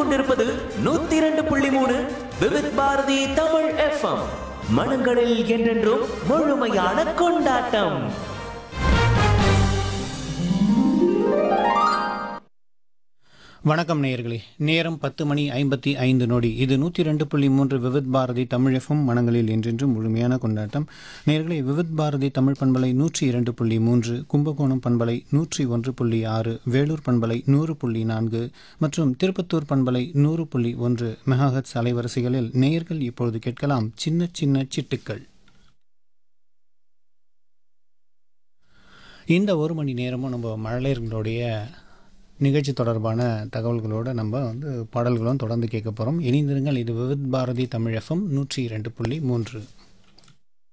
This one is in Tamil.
கொண்டிருப்பது நூத்தி இரண்டு புள்ளி மூணு விவித் பாரதி தமிழ் எஃப்எம் மனங்களில் என்றென்றும் முழுமையான கொண்டாட்டம் வணக்கம் நேயர்களே நேரம் பத்து மணி ஐம்பத்தி ஐந்து நொடி இது நூற்றி ரெண்டு புள்ளி மூன்று விவித் பாரதி தமிழ் எஃப்எம் மனங்களில் என்றென்றும் முழுமையான கொண்டாட்டம் நேயர்களே விவித் பாரதி தமிழ் பண்பலை நூற்றி இரண்டு புள்ளி மூன்று கும்பகோணம் பண்பலை நூற்றி ஒன்று புள்ளி ஆறு வேலூர் பண்பலை நூறு புள்ளி நான்கு மற்றும் திருப்பத்தூர் பண்பலை நூறு புள்ளி ஒன்று மெகாஹட்ஸ் அலைவரிசைகளில் நேயர்கள் இப்பொழுது கேட்கலாம் சின்ன சின்ன சிட்டுக்கள் இந்த ஒரு மணி நேரமும் நம்ம மழலையர்களுடைய நிகழ்ச்சி தொடர்பான தகவல்களோடு நம்ம வந்து பாடல்களும் தொடர்ந்து கேட்க போகிறோம் இணைந்திருங்கள் இது விவித் பாரதி தமிழ் எஃப்எம் நூற்றி இரண்டு புள்ளி மூன்று